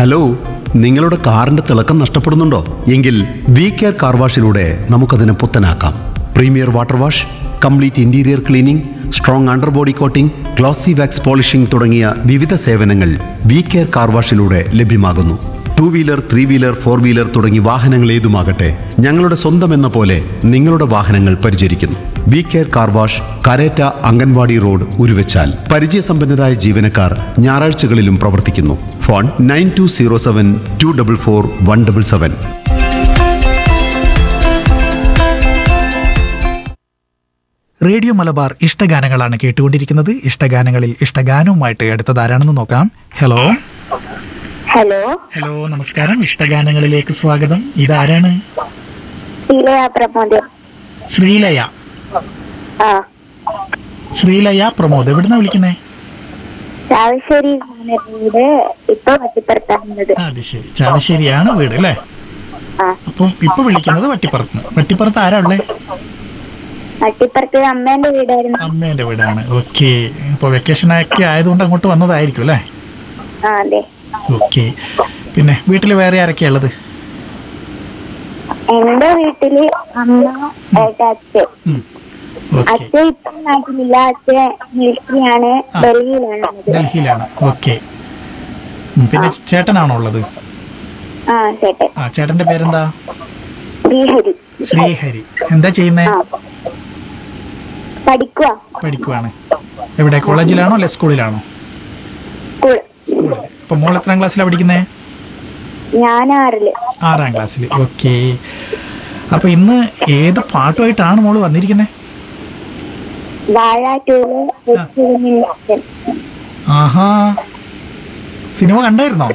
Hello നിങ്ങളുടെ കാറിന്റെ തിളക്കം നഷ്ടപ്പെടുന്നുണ്ടോ എങ്കിൽ വി കെയർ കാർ വാഷിലൂടെ നമുക്കതിനെ പുത്തനാക്കാം premier water wash complete interior cleaning strong under body coating glossy wax polishing തുടങ്ങിയ വിവിധ സേവനങ്ങൾ വി കെയർ കാർ വാഷിലൂടെ ലഭ്യമാകുന്നു two wheeler three wheeler four wheeler തുടങ്ങി വാഹനങ്ങൾ ഏതുമാകട്ടെ ഞങ്ങളുടെ സ്വന്തം എന്ന പോലെ നിങ്ങളുടെ വാഹനങ്ങൾ പരിചരിക്കുന്നു V care car wash Karetta anganwadi road Uruvachal പരിചയസമ്പന്നരായ ജീവനക്കാർ ഞായറാഴ്ചകളിലും പ്രവർത്തിക്കുന്നു phone nine two zero seven two double four one double seven radio Malabar ഇഷ്ടഗാനങ്ങളാണ് കേട്ടുകൊണ്ടിരിക്കുന്നത് ഇഷ്ടഗാനങ്ങളിൽ ഇഷ്ടഗാനവുമായിട്ട് അടുത്തത് ആരാണെന്ന് നോക്കാം ഹലോ ഹലോ ഹലോ നമസ്കാരം ഇഷ്ടഗാനങ്ങളിലേക്ക് സ്വാഗതം ഇതാരാണ് ഇലയ പ്രമോദ് ശ്രീലയ ആ ശ്രീലയ പ്രമോദ് എവിടുന്നാ വിളിക്കുന്നേ ചാവശ്ശേരി വീട് ഇപ്പൊ വട്ടിപ്പുറത്താകുന്നത് ആ, അത് ശരി ചാവശ്ശേരിയാണ് വീട് അല്ലേ ആ അപ്പം ഇപ്പൊ വിളിക്കുന്നത് വട്ടിപ്പുറത്ത് വട്ടിപ്പുറത്ത് ആരാ ഉള്ളേ വട്ടിപ്പുറത്ത് അമ്മേന്റെ വീടായിരുന്നു അമ്മേന്റെ വീടാണ് ഓക്കെ ഇപ്പൊ വെക്കേഷൻ ഒക്കെ ആയതുകൊണ്ട് അങ്ങോട്ട് വന്നതായിരിക്കും അല്ലേ ആ അതെ ഓക്കെ പിന്നെ വീട്ടിൽ വേറെ ആരൊക്കെയാ ഉള്ളത് എന്റെ വീട്ടില് അമ്മ ഏട്ട അച്ഛൻ ഓക്കെ അച്ഛൻ ഇപ്പം നാട്ടിലില്ല അച്ഛൻ മിലിറ്ററിയാണ് ആ. ഡൽഹിയിലാണ് ഉള്ളത്. ഡൽഹിയിലാണ് ഓക്കെ പിന്നെ ചേട്ടനാണോ ഉള്ളത് ആ ചേട്ടൻ ആ ചേട്ടന്റെ പേരെന്താ ശ്രീഹരി ശ്രീഹരി എന്താ ചെയ്യുന്നേ ആ പഠിക്കുക പഠിക്കുവാണ് എവിടെ കോളേജിലാണോ അല്ലെ സ്കൂളിലാണോ സ്കൂൾ സ്കൂളിൽ അപ്പൊ മോൾ എത്രാം ക്ലാസ്സിലാണ് പഠിക്കുന്നേ ഞാൻ ആറില് ആറാം ക്ലാസ്സിൽ ഓക്കെ അപ്പൊ ഇന്ന് ഏത് പാട്ടുമായിട്ടാണ് മോള് വന്നിരിക്കുന്നത് വാഴ ടൂല് കൊച്ചുകുഞ്ഞിന്റെ അച്ഛൻ ആഹാ സിനിമ കണ്ടായിരുന്നോ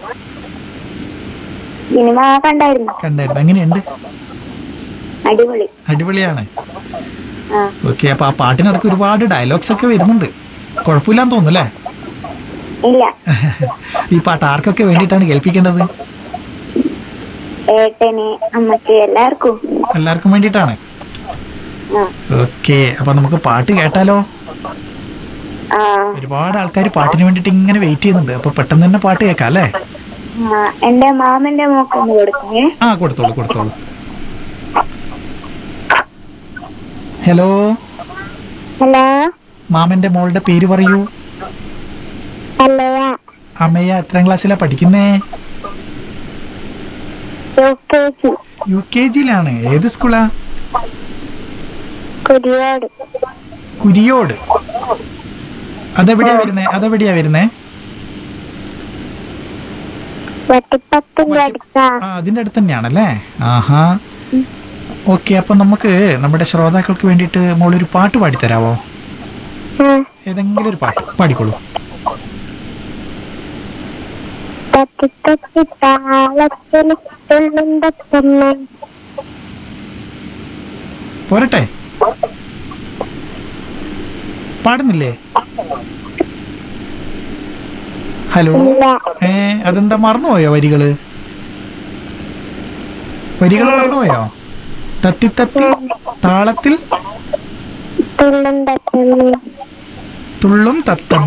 സിനിമ കണ്ടായിരുന്നു കണ്ടായിരുന്നു എങ്ങനെയുണ്ട് അടിപൊളി അടിപൊളിയാണ് ആ ഓക്കെ അപ്പൊ ആ പാട്ടിനിടയ്ക്ക് ഒരുപാട് ഡയലോഗ്സ് ഒക്കെ വരുന്നുണ്ട് കുഴപ്പമില്ലാന്ന് തോന്നുന്നു അല്ലേ ഇല്ല ഈ പാട്ട് ആർക്കൊക്കെ വേണ്ടിയിട്ടാണ് കേൾപ്പിക്കേണ്ടത് ഏട്ടന് അമ്മക്ക് എല്ലാവർക്കും എല്ലാവർക്കും വേണ്ടിയിട്ടാണ് ആ ഓക്കെ അപ്പൊ നമുക്ക് പാട്ട് കേട്ടാലോ ആ ഒരുപാട് ആൾക്കാർ പാട്ടിന് വേണ്ടിയിട്ട് ഇങ്ങനെ വെയിറ്റ് ചെയ്യുന്നുണ്ട് അപ്പൊ പെട്ടെന്ന് തന്നെ പാട്ട് കേൾക്കാം അല്ലേ ആ, എന്റെ മാമന്റെ മോക്കൊന്ന് കൊടുക്കേ ആ കൊടുത്തോളൂ കൊടുത്തോളൂ ഹലോ ഹലോ മാമന്റെ മോളുടെ പേര് പറയൂ ഹലോ അമ്മയ എത്രാം ക്ലാസ്സിലാ പഠിക്കുന്നേ U K G U K ജിയിലാണ് ഏത് സ്കൂളാ കുരിയോട് കുരിയോട് അതെവിടെയാ വരുന്നേ അതെവിടെയാ വരുന്നേ വട്ടിപ്പത്തിന്റെ അടുത്താ ആ അതിന്റെ അടുത്ത് തന്നെയാണല്ലേ ആഹാ ഓക്കെ അപ്പൊ നമുക്ക് നമ്മുടെ ശ്രോതാക്കൾക്ക് വേണ്ടിയിട്ട് മോളൊരു പാട്ട് പാടിത്തരാവോ ആ, ഏതെങ്കിലും ഒരു പാട്ട് പാടിക്കോളൂ തത്തി തത്തി താളത്തിൽ തുള്ളുമ്പോ തന്നെ പോരട്ടെ പാടുന്നില്ലേ ഹലോ ഇല്ല ഏ അതെന്താ മറന്നുപോയോ വരികള് വരികൾ മറന്നുപോയോ തത്തി തത്തി താളത്തിൽ തുള്ളുമ്പോ തന്നെ തുള്ളും തത്തം